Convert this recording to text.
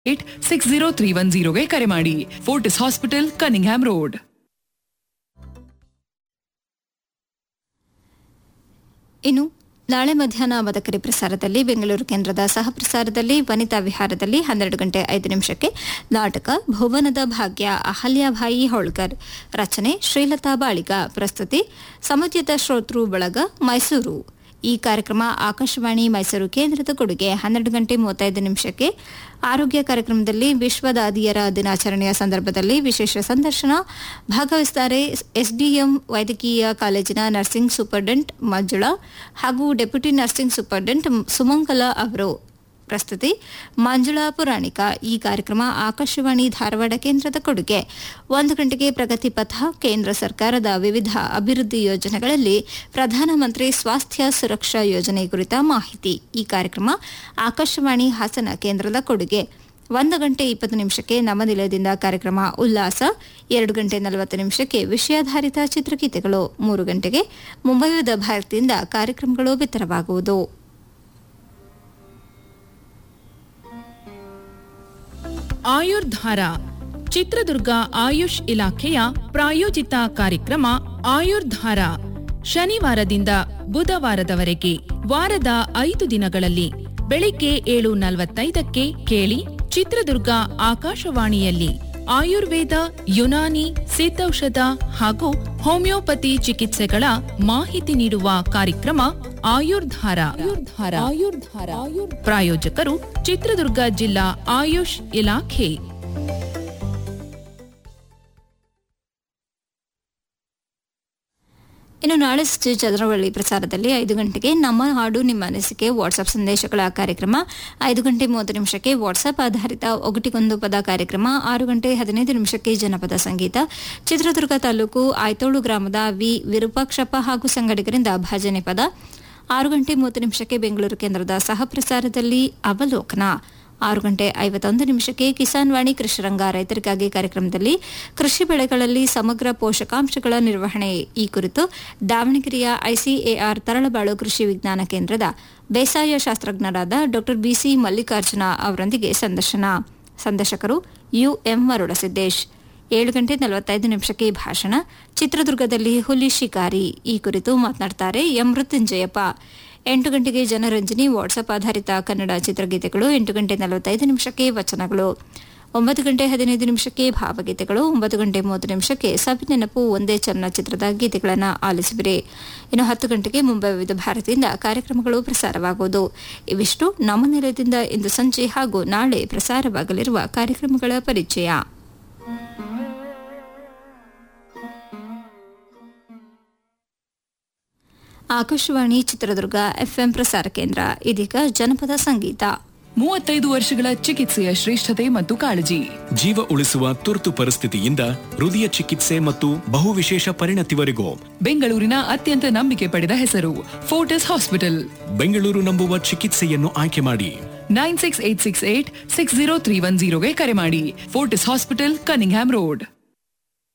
eight six zero three one ಜೀರೋಗೆ ಕರೆ ಮಾಡಿ ಫೋರ್ಟಿಸ್ ಹಾಸ್ಪಿಟಲ್ ಕನಿಂಗ್ಹ್ಯಾಮ್ ರೋಡ್ ಇನ್ನು ನಾಳೆ ಮಧ್ಯಾಹ್ನ ಮದಕರಿ ಪ್ರಸಾರದಲ್ಲಿ ಬೆಂಗಳೂರು ಕೇಂದ್ರದ ಸಹ ಪ್ರಸಾರದಲ್ಲಿ ವನಿತಾ ವಿಹಾರದಲ್ಲಿ ಹನ್ನೆರಡು ಗಂಟೆ ಐದು ನಿಮಿಷಕ್ಕೆ ನಾಟಕ ಭುವನದ ಭಾಗ್ಯ ಅಹಲ್ಯಾಭಾಯಿ ಹೋಳ್ಕರ್ ರಚನೆ ಶ್ರೀಲತಾ ಬಾಳಿಗ ಪ್ರಸ್ತುತಿ ಸಮುದ್ಯದ ಶ್ರೋತೃ ಬಳಗ ಮೈಸೂರು ಈ ಕಾರ್ಯಕ್ರಮ ಆಕಾಶವಾಣಿ ಮೈಸೂರು ಕೇಂದ್ರದ ಕೊಡುಗೆ ಹನ್ನೆರಡು ಗಂಟೆ ಮೂವತ್ತೈದು ನಿಮಿಷಕ್ಕೆ ಆರೋಗ್ಯ ಕಾರ್ಯಕ್ರಮದಲ್ಲಿ ವಿಶ್ವ ದಾದಿಯರ ದಿನಾಚರಣೆಯ ಸಂದರ್ಭದಲ್ಲಿ ವಿಶೇಷ ಸಂದರ್ಶನ ಭಾಗವಹಿಸುತ್ತಾರೆ ಎಸ್ಡಿಎಂ ವೈದ್ಯಕೀಯ ಕಾಲೇಜಿನ ನರ್ಸಿಂಗ್ ಸೂಪರ್ಡೆಂಟ್ ಮಂಜುಳಾ ಹಾಗೂ ಡೆಪ್ಯೂಟಿ ನರ್ಸಿಂಗ್ ಸೂಪರ್ಡೆಂಟ್ ಸುಮಂಗಲ ಅವರು ಪ್ರಸ್ತುತಿ ಮಂಜುಳಾ ಪುರಾಣಿಕ ಈ ಕಾರ್ಯಕ್ರಮ ಆಕಾಶವಾಣಿ ಧಾರವಾಡ ಕೇಂದ್ರದ ಕೊಡುಗೆ ಒಂದು ಗಂಟೆಗೆ ಪ್ರಗತಿ ಪಥ ಕೇಂದ್ರ ಸರ್ಕಾರದ ವಿವಿಧ ಅಭಿವೃದ್ಧಿ ಯೋಜನೆಗಳಲ್ಲಿ ಪ್ರಧಾನಮಂತ್ರಿ ಸ್ವಾಸ್ಥ್ಯ ಸುರಕ್ಷಾ ಯೋಜನೆ ಕುರಿತ ಮಾಹಿತಿ ಈ ಕಾರ್ಯಕ್ರಮ ಆಕಾಶವಾಣಿ ಹಾಸನ ಕೇಂದ್ರದ ಕೊಡುಗೆ ಒಂದು ಗಂಟೆ ಇಪ್ಪತ್ತು ನಿಮಿಷಕ್ಕೆ ನಮ್ಮ ನಿಲಯದಿಂದ ಕಾರ್ಯಕ್ರಮ ಉಲ್ಲಾಸ ಎರಡು ಗಂಟೆ ನಲವತ್ತು ನಿಮಿಷಕ್ಕೆ ವಿಷಯಾಧಾರಿತ ಚಿತ್ರಗೀತೆಗಳು ಮೂರು ಗಂಟೆಗೆ ಮುಂಬೈದ ಭಾರತದಿಂದ ಕಾರ್ಯಕ್ರಮಗಳು ಬಿತ್ತರವಾಗುವುದು ಆಯುರ್ಧಾರ ಚಿತ್ರದುರ್ಗ ಆಯುಷ್ ಇಲಾಖೆಯ ಪ್ರಾಯೋಜಿತ ಕಾರ್ಯಕ್ರಮ ಆಯುರ್ಧಾರ ಶನಿವಾರದಿಂದ ಬುಧವಾರದವರೆಗೆ ವಾರದ ಐದು ದಿನಗಳಲ್ಲಿ ಬೆಳಿಗ್ಗೆ ಏಳು ನಲವತ್ತೈದಕ್ಕೆ ಕೇಳಿ ಚಿತ್ರದುರ್ಗ ಆಕಾಶವಾಣಿಯಲ್ಲಿ ಆಯುರ್ವೇದ ಯುನಾನಿ ಸಿದ್ಧೌಷಧ ಹಾಗೂ ಹೋಮಿಯೋಪತಿ ಚಿಕಿತ್ಸೆಗಳ ಮಾಹಿತಿ ನೀಡುವ ಕಾರ್ಯಕ್ರಮ ಆಯುರ್ಧಾರ ಆಯುರ್ಧಾರ ಆಯುರ್ಧಾರ ಪ್ರಾಯೋಜಕರು ಚಿತ್ರದುರ್ಗ ಜಿಲ್ಲಾ ಆಯುಷ್ ಇಲಾಖೆ ಇನ್ನು ನಾಳೆ ಸಂಜೆ ಚಂದ್ರವಳ್ಳಿ ಪ್ರಸಾರದಲ್ಲಿ ಐದು ಗಂಟೆಗೆ ನಮ್ಮ ಹಾಡು ನಿಮ್ಮ ಅನಿಸಿಕೆ ವಾಟ್ಸ್ಆಪ್ ಸಂದೇಶಗಳ ಕಾರ್ಯಕ್ರಮ ಐದು ಗಂಟೆ ಮೂವತ್ತು ನಿಮಿಷಕ್ಕೆ ವಾಟ್ಸ್ಆಪ್ ಆಧಾರಿತ ಒಗಟಿಗೊಂದು ಪದ ಕಾರ್ಯಕ್ರಮ ಆರು ಗಂಟೆ ಹದಿನೈದು ನಿಮಿಷಕ್ಕೆ ಜನಪದ ಸಂಗೀತ ಚಿತ್ರದುರ್ಗ ತಾಲೂಕು ಆಯ್ತೋಳು ಗ್ರಾಮದ ವಿ ವಿರೂಪಾಕ್ಷಪ್ಪ ಹಾಗೂ ಸಂಗಡಿಗರಿಂದ ಭಜನೆ ಪದ ಆರು ಗಂಟೆ ಮೂವತ್ತು ನಿಮಿಷಕ್ಕೆ ಬೆಂಗಳೂರು ಕೇಂದ್ರದ ಸಹ ಪ್ರಸಾರದಲ್ಲಿ ಅವಲೋಕನ ಆರು ಗಂಟೆ ಐವತ್ತೊಂದು ನಿಮಿಷಕ್ಕೆ ಕಿಸಾನ್ ವಾಣಿ ಕೃಷಿರಂಗ ರೈತರಿಗಾಗಿ ಕಾರ್ಯಕ್ರಮದಲ್ಲಿ ಕೃಷಿ ಬೆಳೆಗಳಲ್ಲಿ ಸಮಗ್ರ ಪೋಷಕಾಂಶಗಳ ನಿರ್ವಹಣೆ ಈ ಕುರಿತು ದಾವಣಗೆರೆಯ ಐಸಿಎಆರ್ ತರಳಬಾಳು ಕೃಷಿ ವಿಜ್ಞಾನ ಕೇಂದ್ರದ ಬೇಸಾಯ ಶಾಸ್ತ್ರಜ್ಞರಾದ ಡಾ ಬಿಸಿ ಮಲ್ಲಿಕಾರ್ಜುನ ಅವರೊಂದಿಗೆ ಸಂದರ್ಶನ ಸಂದರ್ಶಕರು ಯುಎಂ ಮರುಳಸಿದ್ದೇಶ್ ಏಳು ಗಂಟೆ ನಲವತ್ತೈದು ನಿಮಿಷಕ್ಕೆ ಭಾಷಣ ಚಿತ್ರದುರ್ಗದಲ್ಲಿ ಹುಲಿ ಶಿಕಾರಿ ಈ ಕುರಿತು ಮಾತನಾಡುತ್ತಾರೆ ಎಂ ಮೃತ್ಯುಂಜಯಪ್ಪ ಎಂಟು ಗಂಟೆಗೆ ಜನರಂಜನಿ ವಾಟ್ಸ್ಆಪ್ ಆಧಾರಿತ ಕನ್ನಡ ಚಿತ್ರಗೀತೆಗಳು ಎಂಟು ಗಂಟೆ ನಲವತ್ತೈದು ನಿಮಿಷಕ್ಕೆ ವಚನಗಳು ಒಂಬತ್ತು ಗಂಟೆ ಹದಿನೈದು ನಿಮಿಷಕ್ಕೆ ಭಾವಗೀತೆಗಳು ಒಂಬತ್ತು ಗಂಟೆ ಮೂವತ್ತು ನಿಮಿಷಕ್ಕೆ ಸವಿನೆನಪು ಒಂದೇ ಚಲನಚಿತ್ರದ ಗೀತೆಗಳನ್ನು ಆಲಿಸುವಿರಿ ಇನ್ನು ಹತ್ತು ಗಂಟೆಗೆ ಮುಂಬೈ ವಿವಿಧ ಭಾರತಿಯಿಂದ ಕಾರ್ಯಕ್ರಮಗಳು ಪ್ರಸಾರವಾಗುವುದು ಇವಿಷ್ಟು ನಮ್ಮ ನಿಲಯದಿಂದ ಇಂದು ಸಂಜೆ ಹಾಗೂ ನಾಳೆ ಪ್ರಸಾರವಾಗಲಿರುವ ಕಾರ್ಯಕ್ರಮಗಳ ಪರಿಚಯ ಆಕಾಶವಾಣಿ ಚಿತ್ರದುರ್ಗ ಎಫ್ಎಂ ಪ್ರಸಾರ ಕೇಂದ್ರ ಇದೀಗ ಜನಪದ ಸಂಗೀತ ಮೂವತ್ತೈದು ವರ್ಷಗಳ ಚಿಕಿತ್ಸೆಯ ಶ್ರೇಷ್ಠತೆ ಮತ್ತು ಕಾಳಜಿ ಜೀವ ಉಳಿಸುವ ತುರ್ತು ಪರಿಸ್ಥಿತಿಯಿಂದ ಹೃದಯ ಚಿಕಿತ್ಸೆ ಮತ್ತು ಬಹುವಿಶೇಷ ಪರಿಣತಿವರೆಗೂ ಬೆಂಗಳೂರಿನ ಅತ್ಯಂತ ನಂಬಿಕೆ ಪಡೆದ ಹೆಸರು ಫೋರ್ಟಿಸ್ ಹಾಸ್ಪಿಟಲ್ ಬೆಂಗಳೂರು ನಂಬುವ ಚಿಕಿತ್ಸೆಯನ್ನು ಆಯ್ಕೆ ಮಾಡಿ nine six eight six eight six zero three one ಜೀರೋಗೆ ಕರೆ ಮಾಡಿ ಫೋರ್ಟಿಸ್ ಹಾಸ್ಪಿಟಲ್ ಕನಿಂಗ್ಹ್ಯಾಮ್ ರೋಡ್